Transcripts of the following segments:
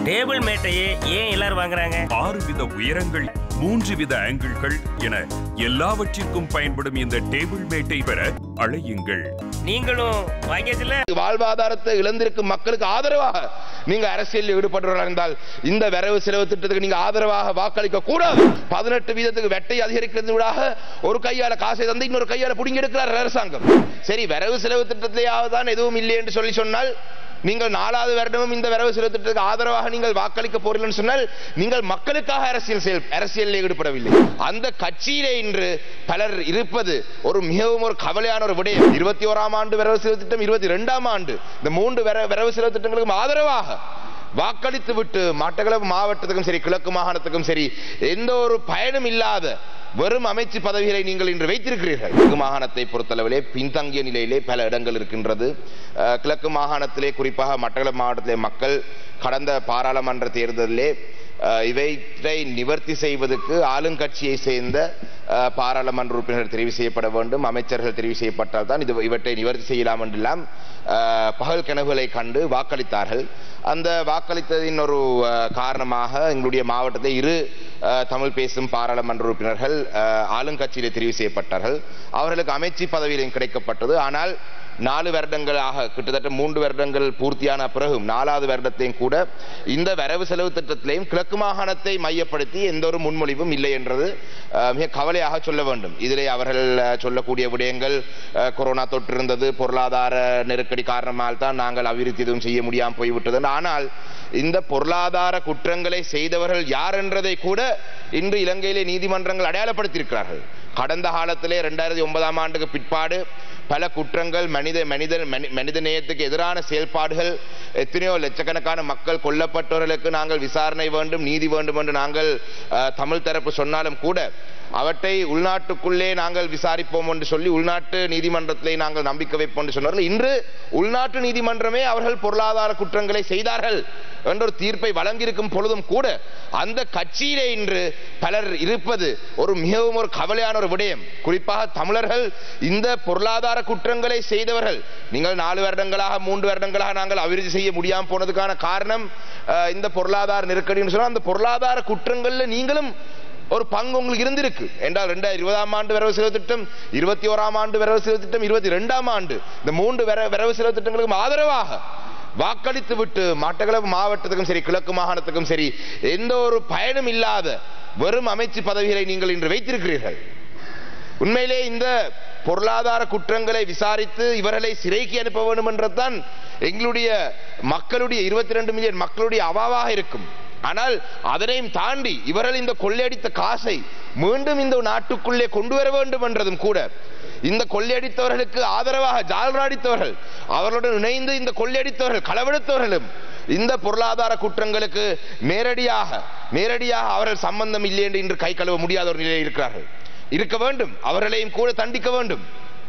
table மேட்டையே ஏன் எல்லாரும் வாங்குறாங்க ஆறு வித உயரங்கள் மூன்று வித ஆங்கிள்கள் என எல்லாவற்றிற்கும் பயன்படும் இந்த டேபிள் மேட்டை பெற அழையுங்கள் நீங்களும் வாங்கியாச்சுல வாழ்வாதாரத்தை இழந்திருக்கும் மக்களுக்கு ஆதரவாக நீங்க அரசியலில் ஈடுபடுறவர்களாக இருந்தால் இந்த வரவு செலவு திட்டத்துக்கு நீங்க ஆதரவாக வாக்களிக்க கூடாது பதினெட்டு வீதத்துக்கு வெட்டை அதிகரிக்கிறது ஊடாக ஒரு கையால காசை தந்து இன்னொரு கையால புடுங்கி எடுக்கிறார் அரசாங்கம் சரி வரவு செலவு திட்டத்திலேயாவது தான் எதுவும் இல்லை என்று சொல்லி சொன்னால் நீங்கள் நாலாவது வருடமும் இந்த வரவு செலவு திட்டத்துக்கு ஆதரவாக நீங்கள் வாக்களிக்க போறீர்கள் சொன்னால் நீங்கள் மக்களுக்காக அரசியல் செயல் அரசியலில் ஈடுபடவில்லை அந்த கட்சியிலே இன்று பலர் இருப்பது ஒரு மிகவும் ஒரு கவலையான ஒரு விடயம் இருபத்தி ஓராம் ஆண்டு வரவு செலவு திட்டம் இருபத்தி ரெண்டாம் ஆண்டு இந்த மூன்று வர- வரவு செலவு திட்டங்களுக்கும் ஆதரவாக வாக்களித்து விட்டு மட்டக்களப்பு மாவட்டத்துக்கும் சரி கிழக்கு மாகாணத்துக்கும் சரி எந்த ஒரு பயனும் இல்லாத வெறும் அமைச்சு பதவிகளை நீங்கள் இன்று வைத்திருக்கிறீர்கள் கிழக்கு மாகாணத்தை பொறுத்தளவிலே பின்தங்கிய நிலையிலே பல இடங்கள் இருக்கின்றது அஹ், கிழக்கு மாகாணத்திலே குறிப்பாக மட்டக்களப்பு மாவட்டத்திலே மக்கள் கடந்த பாராளுமன்ற தேர்தலிலே அஹ், இவற்றை நிவர்த்தி செய்வதற்கு ஆளுங்கட்சியை சேர்ந்த அஹ், பாராளுமன்ற உறுப்பினர் தெரிவு செய்யப்பட வேண்டும் அமைச்சர்கள் தெரிவு செய்யப்பட்டால் தான் இது இவற்றை நிவர்த்தி செய்யலாம் என்றெல்லாம் அஹ், பகல் கனவுகளை கண்டு வாக்களித்தார்கள் அந்த வாக்களித்ததின் ஒரு அஹ், காரணமாக எங்களுடைய மாவட்டத்தில் இரு அஹ், தமிழ் பேசும் பாராளுமன்ற உறுப்பினர்கள் அஹ், ஆளுங்கட்சியிலே தெரிவு செய்யப்பட்டார்கள் அவர்களுக்கு அமைச்சு பதவியிலும் கிடைக்கப்பட்டது ஆனால் நாலு வருடங்களாக கிட்டத்தட்ட மூன்று வருடங்கள் பூர்த்தியான பிறகும் நாலாவது வருடத்தையும் கூட இந்த வரவு செலவு திட்டத்திலையும் கிழக்கு மாகாணத்தை மையப்படுத்தி எந்த ஒரு முன்மொழிவும் இல்லை என்றது அஹ், மிக கவலையாக சொல்ல வேண்டும் இதிலே அவர்கள் அஹ், சொல்லக்கூடிய விடயங்கள் அஹ், கொரோனா தொற்று இருந்தது பொருளாதார நெருக்கடி காரணமால் தான் நாங்கள் அபிவிருத்தி எதுவும் செய்ய முடியாமல் போய்விட்டது ஆனால் இந்த பொருளாதார குற்றங்களை செய்தவர்கள் யார் என்றதை கூட இன்று இலங்கையிலே நீதிமன்றங்கள் அடையாளப்படுத்தியிருக்கிறார்கள் கடந்த காலத்திலே ரெண்டாயிரத்தி ஒன்பதாம் ஆண்டுக்கு பிற்பாடு பல குற்றங்கள் மனித மனித மனி- மனித நேயத்துக்கு எதிரான செயல்பாடுகள் எத்தனையோ லட்சக்கணக்கான மக்கள் கொல்லப்பட்டவர்களுக்கு நாங்கள் விசாரணை வேண்டும் நீதி வேண்டும் என்று நாங்கள் அஹ், தமிழ் தரப்பு சொன்னாலும் கூட அவற்றை உள்நாட்டுக்குள்ளே நாங்கள் விசாரிப்போம் என்று சொல்லி உள்நாட்டு நீதிமன்றத்திலே நாங்கள் நம்பிக்கை வைப்போம் என்று சொன்னார்கள் இன்று உள்நாட்டு நீதிமன்றமே அவர்கள் பொருளாதார குற்றங்களை செய்தார்கள் என்ற ஒரு தீர்ப்பை வழங்கியிருக்கும் பொழுதும் கூட அந்த கட்சியிலே இன்று பலர் இருப்பது ஒரு மிகவும் ஒரு கவலையான ஒரு விடயம் குறிப்பாக தமிழர்கள் இந்த பொருளாதார குற்றங்களை செய்தவர்கள் நீங்கள் நாலு வருடங்களாக மூன்று வருடங்களாக நாங்கள் அபிவிருத்தி செய்ய முடியாமல் போனதுக்கான காரணம் அஹ், இந்த பொருளாதார நெருக்கடின்னு சொன்னால் அந்த பொருளாதார குற்றங்கள்ல நீங்களும் ஒரு பங்கு உங்களுக்கு இருந்திருக்கு என்றால் ரெண்டாயிரம் இருபதாம் ஆண்டு வரவு செலவு திட்டம் இருபத்தி ஓராம் ஆண்டு வரவு செலவு திட்டம் இருபத்தி ரெண்டாம் ஆண்டு இந்த மூன்று வர- வரவு செலவு திட்டங்களுக்கும் ஆதரவாக வாக்களித்து விட்டு மட்டக்களப்பு மாவட்டத்துக்கும் சரி கிழக்கு மாகாணத்துக்கும் சரி எந்த ஒரு பயனும் இல்லாத வெறும் அமைச்சு பதவிகளை நீங்கள் இன்று வைத்திருக்கிறீர்கள் உண்மையிலே இந்த பொருளாதார குற்றங்களை விசாரித்து இவர்களை சிறைக்கு அனுப்ப வேண்டும் என்றுதான் எங்களுடைய மக்களுடைய இருபத்தி ரெண்டு மில்லியன் மக்களுடைய அவாவாக இருக்கும் ஆனால் அதனையும் தாண்டி இவர்கள் இந்த கொள்ளையடித்த காசை மீண்டும் இந்த நாட்டுக்குள்ளே கொண்டு வர வேண்டும் என்றதும் கூட இந்த கொள்ளையடித்தவர்களுக்கு ஆதரவாக ஜால்ராடித்தவர்கள் அவர்களுடன் இணைந்து இந்த கொள்ளையடித்தவர்கள் களவெடுத்தவர்களும் இந்த பொருளாதார குற்றங்களுக்கு நேரடியாக நேரடியாக அவர்கள் சம்பந்தம் இல்லை என்று இன்று கை கழுவ முடியாத ஒரு நிலையில் இருக்கிறார்கள் இருக்க வேண்டும் அவர்களையும் கூட தண்டிக்க வேண்டும்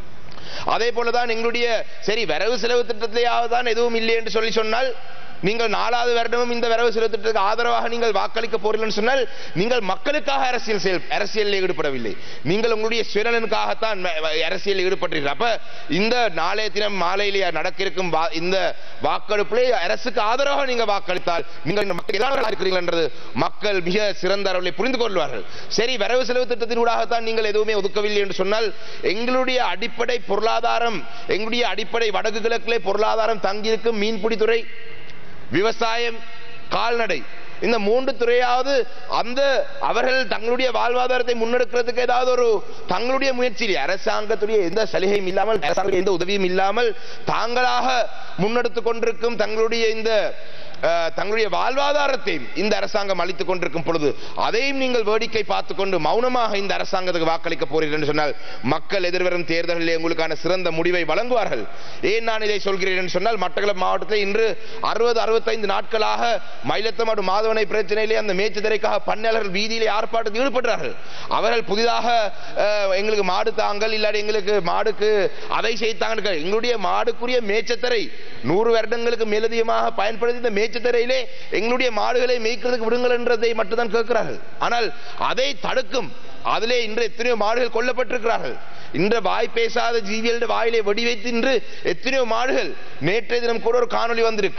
அதே போலதான் எங்களுடைய சரி வரவு செலவு திட்டத்திலேயாவது தான் எதுவும் இல்லை என்று சொல்லி சொன்னால் நீங்கள் நாலாவது வருடமும் இந்த வரவு செலவு திட்டத்துக்கு ஆதரவாக நீங்கள் வாக்களிக்க போறீர்கள் சொன்னால் நீங்கள் மக்களுக்காக அரசியல் செயல் அரசியலில் ஈடுபடவில்லை நீங்கள் உங்களுடைய சுயநலனுக்காகத்தான் ம- ம- அரசியலில் ஈடுபட்டீர்கள் அப்ப இந்த நாளைய தினம் மாலையிலே நடக்க இருக்கும் வா- இந்த வாக்கெடுப்பிலே அரசுக்கு ஆதரவாக நீங்க வாக்களித்தால் நீங்கள் இந்த மக்கள் எதிரானவர்களாக இருக்கிறீர்கள் என்றது மக்கள் மிக சிறந்த அளவில் புரிந்து கொள்வார்கள் சரி வரவு செலவு திட்டத்தினூடாகத்தான் நீங்கள் எதுவுமே ஒதுக்கவில்லை என்று சொன்னால் எங்களுடைய அடிப்படை பொருளாதாரம் எங்களுடைய அடிப்படை வடக்கு கிழக்கிலே பொருளாதாரம் தங்கியிருக்கும் மீன்பிடித்துறை விவசாயம் கால்நடை இந்த மூன்று துறையாவது அந்த அவர்கள் தங்களுடைய வாழ்வாதாரத்தை முன்னெடுக்கிறதுக்கு ஏதாவது ஒரு தங்களுடைய முயற்சியிலே அரசாங்கத்துடைய எந்த சலுகையும் இல்லாமல் அரசாங்கத்துடைய எந்த உதவியும் இல்லாமல் தாங்களாக முன்னெடுத்துக் கொண்டிருக்கும் தங்களுடைய இந்த அஹ், தங்களுடைய வாழ்வாதாரத்தை இந்த அரசாங்கம் அளித்துக் கொண்டிருக்கும் பொழுது அதையும் நீங்கள் வேடிக்கை பார்த்துக் கொண்டு மௌனமாக இந்த அரசாங்கத்துக்கு வாக்களிக்க போறீர்கள் என்று சொன்னால் மக்கள் எதிர்வரும் தேர்தலிலே உங்களுக்கான சிறந்த முடிவை வழங்குவார்கள் ஏன் நான் இதை சொல்கிறேன் என்று சொன்னால் மட்டக்களப்பு மாவட்டத்தில் இன்று அறுபது அறுபத்தைந்து நாட்களாக மயிலத்தமாடு மாதவனை பிரச்சனையிலே அந்த மேய்ச்சதரைக்காக பண்ணையாளர்கள் வீதியிலே ஆர்ப்பாட்டத்தில் ஈடுபட்டார்கள் அவர்கள் புதிதாக அஹ், எங்களுக்கு மாடு தாங்கள் இல்லாட்டி எங்களுக்கு மாடுக்கு அதை செய்தாங்க எங்களுடைய மாடுக்குரிய மேய்ச்சத்தரை நூறு வருடங்களுக்கு மேலதிகமாக பயன்படுத்தி இந்த மேய்ச்சத்தரையிலே எங்களுடைய மாடுகளை மேய்க்கிறதுக்கு விடுங்கள் என்றதை மட்டும்தான் கேட்கிறார்கள் ஆனால் அதை தடுக்கும் அதிலே இன்று எத்தனையோ மாடுகள் கொல்லப்பட்டிருக்கிறார்கள் இன்று வாய் பேசாத ஜீவியல் வாயிலே வெடி வைத்து இன்று எத்தனையோ மாடுகள் நேற்றைய தினம் கூட ஒரு காணொளி வந்திருக்கு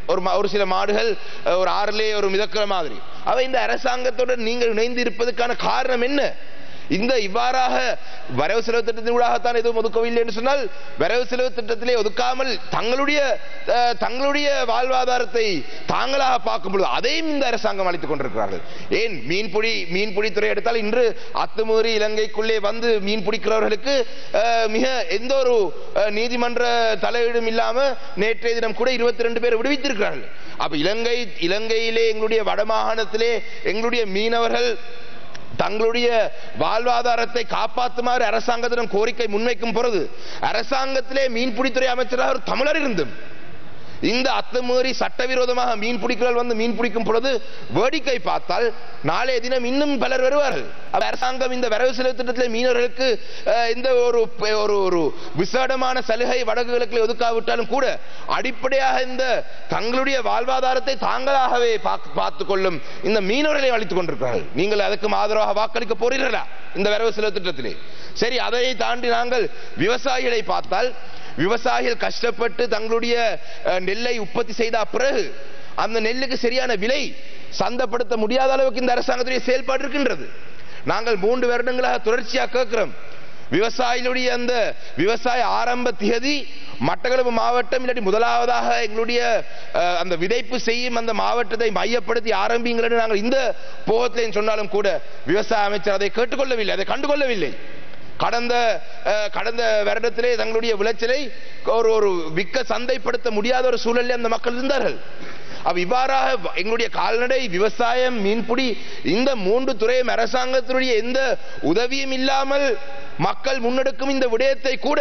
ஒரு மா- ஒரு சில மாடுகள் அஹ், ஒரு ஆறிலே ஒரு மிதக்கிற மாதிரி அவை இந்த அரசாங்கத்துடன் நீங்கள் இணைந்து இருப்பதற்கான காரணம் என்ன இந்த இவ்வாறாக வரவு செலவு திட்டத்தின் ஊடாகத்தான் எதுவும் ஒதுக்கவில்லை என்று சொன்னால் வரவு செலவு திட்டத்திலே ஒதுக்காமல் தங்களுடைய அஹ், தங்களுடைய வாழ்வாதாரத்தை தாங்களாக பார்க்கும் பொழுது அதையும் இந்த அரசாங்கம் அளித்துக் கொண்டிருக்கிறார்கள் ஏன் மீன்பிடி மீன்பிடித்துறை எடுத்தால் இன்று அத்துமீறி இலங்கைக்குள்ளே வந்து மீன் பிடிக்கிறவர்களுக்கு அஹ், மிக எந்த ஒரு அஹ், நீதிமன்ற தலையீடும் இல்லாம நேற்றைய தினம் கூட இருபத்தி ரெண்டு பேர் விடுவித்திருக்கிறார்கள் அப்ப இலங்கை இலங்கையிலே எங்களுடைய வடமாகாணத்திலே எங்களுடைய மீனவர்கள் தங்களுடைய வாழ்வாதாரத்தை காப்பாற்றுமாறு அரசாங்கத்திடம் கோரிக்கை முன்வைக்கும் பொழுது அரசாங்கத்திலே மீன்பிடித்துறை அமைச்சராக ஒரு தமிழர் இருந்தும் இந்த அத்துமீறி சட்டவிரோதமாக மீன் பிடிக்கிறவர்கள் வந்து மீன் பிடிக்கும் பொழுது வேடிக்கை பார்த்தால் நாளைய தினம் இன்னும் பலர் வருவார்கள் அப்ப அரசாங்கம் இந்த வரவு செலவு திட்டத்திலே மீனவர்களுக்கு அஹ், இந்த ஒரு ஒரு ஒரு விசேடமான சலுகை வடகுகளுக்கு ஒதுக்காவிட்டாலும் கூட அடிப்படையாக இந்த தங்களுடைய வாழ்வாதாரத்தை தாங்களாகவே பாக்- பார்த்துக் கொள்ளும் இந்த மீனவர்களை அளித்துக் கொண்டிருக்கிறார்கள் நீங்கள் அதுக்கும் ஆதரவாக வாக்களிக்க போறீர்களா இந்த வரவு செலவு திட்டத்திலே சரி அதை தாண்டி நாங்கள் விவசாயிகளை பார்த்தால் விவசாயிகள் கஷ்டப்பட்டு தங்களுடைய அஹ், நெல்லை உற்பத்தி செய்த பிறகு அந்த நெல்லுக்கு சரியான விலை சந்தைப்படுத்த முடியாத அளவுக்கு இந்த அரசாங்கத்துடைய செயல்பாடு இருக்கின்றது நாங்கள் மூன்று வருடங்களாக தொடர்ச்சியாக கேட்கிறோம் விவசாயிகளுடைய அந்த விவசாய ஆரம்ப திகதி மட்டக்களப்பு மாவட்டம் இல்லாட்டி முதலாவதாக எங்களுடைய அஹ், அந்த விதைப்பு செய்யும் அந்த மாவட்டத்தை மையப்படுத்தி ஆரம்பிங்கள் நாங்கள் இந்த போகத்திலே சொன்னாலும் கூட விவசாய அமைச்சர் அதை கேட்டுக்கொள்ளவில்லை அதை கண்டுகொள்ளவில்லை கடந்த அஹ், கடந்த வருடத்திலே தங்களுடைய விளைச்சலை ஒரு ஒரு விற்க சந்தைப்படுத்த முடியாத ஒரு சூழலில் அந்த மக்கள் இருந்தார்கள் அப்ப இவ்வாறாக வ- எங்களுடைய கால்நடை விவசாயம் மீன்பிடி இந்த மூன்று துறையும் அரசாங்கத்தினுடைய எந்த உதவியும் இல்லாமல் மக்கள் முன்னெடுக்கும் இந்த விடயத்தை கூட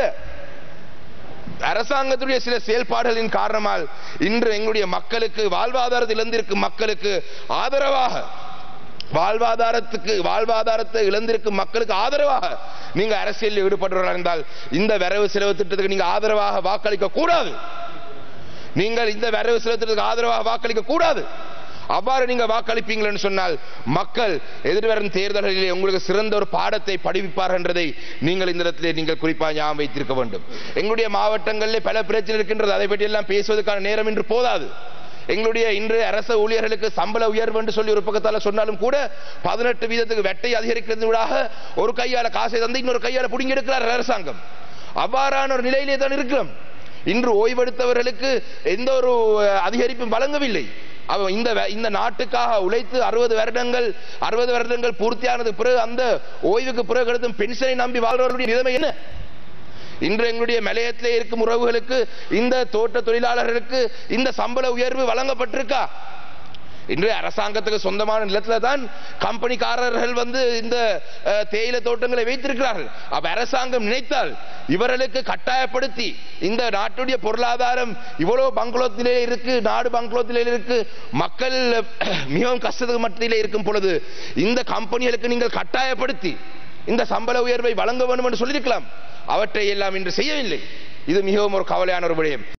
அரசாங்கத்துடைய சில செயல்பாடுகளின் காரணமால் இன்று எங்களுடைய மக்களுக்கு வாழ்வாதாரத்தில் இழந்திருக்கும் மக்களுக்கு ஆதரவாக வாழ்வாதாரத்துக்கு வாழ்வாதாரத்தை இழந்திருக்கும் மக்களுக்கு ஆதரவாக நீங்க அரசியலில் ஈடுபடுறவர்களாக இருந்தால் இந்த வரவு செலவு திட்டத்துக்கு நீங்க ஆதரவாக வாக்களிக்க கூடாது நீங்கள் இந்த வரவு செலவு திட்டத்துக்கு ஆதரவாக வாக்களிக்க கூடாது அவ்வாறு நீங்க வாக்களிப்பீங்களன்னு சொன்னால் மக்கள் எதிர்வரும் தேர்தல்களிலே உங்களுக்கு சிறந்த ஒரு பாடத்தை படிப்பிப்பார்கள் என்றதை நீங்கள் இந்த இடத்திலே நீங்கள் குறிப்பாக ஞாபகம் வைத்திருக்க வேண்டும் எங்களுடைய மாவட்டங்களிலே பல பிரச்சனை இருக்கின்றது அதை பற்றி எல்லாம் பேசுவதற்கான நேரம் இன்று போதாது எங்களுடைய இன்று அரச ஊழியர்களுக்கு சம்பள உயர்வு என்று சொல்லி ஒரு பக்கத்தால சொன்னாலும் கூட பதினெட்டு வீதத்துக்கு வெட்டை அதிகரிக்கிறதுடாக ஒரு கையால காசை தந்து இன்னொரு கையால புடுங்கி எடுக்கிறார் அரசாங்கம் அவ்வாறான ஒரு நிலையிலே தான் இருக்கிறோம் இன்று ஓய்வெடுத்தவர்களுக்கு எந்த ஒரு அஹ், அதிகரிப்பும் வழங்கவில்லை அவ இந்த வே- இந்த நாட்டுக்காக உழைத்து அறுபது வருடங்கள் அறுபது வருடங்கள் பூர்த்தியானது பிறகு அந்த ஓய்வுக்கு பிறகு எடுத்தும் பென்ஷனை நம்பி வாழ்றவர்களுடைய நிலைமை என்ன இன்று எங்களுடைய மலையத்திலே இருக்கும் உறவுகளுக்கு இந்த தோட்ட தொழிலாளர்களுக்கு இந்த சம்பள உயர்வு வழங்கப்பட்டிருக்கா இன்று அரசாங்கத்துக்கு சொந்தமான நிலத்துல தான் கம்பெனிக்காரர்கள் வந்து இந்த அஹ், தேயிலை தோட்டங்களை வைத்திருக்கிறார்கள் அப்ப அரசாங்கம் நினைத்தால் இவர்களுக்கு கட்டாயப்படுத்தி இந்த நாட்டுடைய பொருளாதாரம் இவ்வளவு பங்களோத் நிலையில இருக்கு நாடு பங்களோத் நிலையில இருக்கு மக்கள் அஹ், மிகவும் கஷ்டத்துக்கு மத்தியிலே இருக்கும் பொழுது இந்த கம்பெனிகளுக்கு நீங்கள் கட்டாயப்படுத்தி இந்த சம்பள உயர்வை வழங்க வேண்டும் என்று சொல்லியிருக்கலாம் அவற்றை எல்லாம் இன்று செய்யவில்லை இது மிகவும் ஒரு கவலையான ஒரு விடயம்